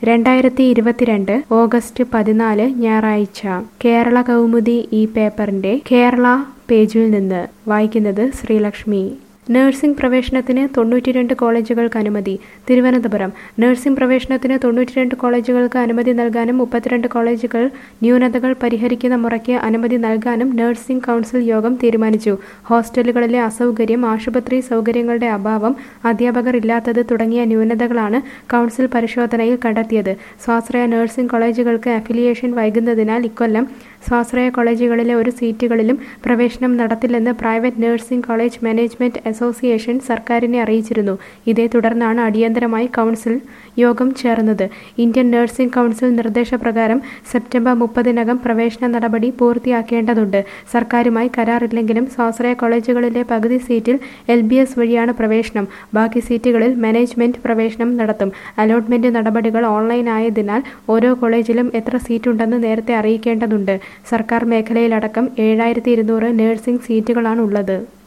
രണ്ടായിരത്തി ഇരുപത്തിരണ്ട് ഓഗസ്റ്റ് പതിനാല് ഞായറാഴ്ച കേരള കൗമുദി ഈ പേപ്പറിന്റെ കേരള പേജിൽ നിന്ന് വായിക്കുന്നത് ശ്രീലക്ഷ്മി നഴ്സിംഗ് പ്രവേശനത്തിന് തൊണ്ണൂറ്റിരണ്ട് കോളേജുകൾക്ക് അനുമതി തിരുവനന്തപുരം നഴ്സിംഗ് പ്രവേശനത്തിന് തൊണ്ണൂറ്റിരണ്ട് കോളേജുകൾക്ക് അനുമതി നൽകാനും മുപ്പത്തിരണ്ട് കോളേജുകൾ ന്യൂനതകൾ പരിഹരിക്കുന്ന മുറയ്ക്ക് അനുമതി നൽകാനും നഴ്സിംഗ് കൗൺസിൽ യോഗം തീരുമാനിച്ചു ഹോസ്റ്റലുകളിലെ അസൗകര്യം ആശുപത്രി സൗകര്യങ്ങളുടെ അഭാവം അധ്യാപകർ ഇല്ലാത്തത് തുടങ്ങിയ ന്യൂനതകളാണ് കൗൺസിൽ പരിശോധനയിൽ കണ്ടെത്തിയത് സ്വാശ്രയ നഴ്സിംഗ് കോളേജുകൾക്ക് അഫിലിയേഷൻ വൈകുന്നതിനാൽ ഇക്കൊല്ലം സ്വാശ്രയ കോളേജുകളിലെ ഒരു സീറ്റുകളിലും പ്രവേശനം നടത്തില്ലെന്ന് private nursing college management association സർക്കാരിനെ അറിയിച്ചിരുന്നു ഇതേ തുടർന്നാണ് അടിയന്തരമായി കൗൺസിൽ യോഗം ചേർന്നത് ഇന്ത്യൻ നഴ്സിംഗ് കൗൺസിൽ നിർദ്ദേശപ്രകാരം സെപ്റ്റംബർ മുപ്പതിനകം പ്രവേശന നടപടി പൂർത്തിയാക്കേണ്ടതുണ്ട് സർക്കാരുമായി കരാറില്ലെങ്കിലും സ്വാശ്രയ കോളേജുകളിലെ പകുതി സീറ്റിൽ എൽ ബി എസ് വഴിയാണ് പ്രവേശനം ബാക്കി സീറ്റുകളിൽ മാനേജ്മെന്റ് പ്രവേശനം നടത്തും അലോട്ട്മെന്റ് നടപടികൾ ഓൺലൈൻ ആയതിനാൽ ഓരോ കോളേജിലും എത്ര സീറ്റുണ്ടെന്ന് നേരത്തെ അറിയിക്കേണ്ടതുണ്ട് സർക്കാർ മേഖലയിലടക്കം ഏഴായിരത്തി ഇരുന്നൂറ് നഴ്സിംഗ് സീറ്റുകളാണുള്ളത്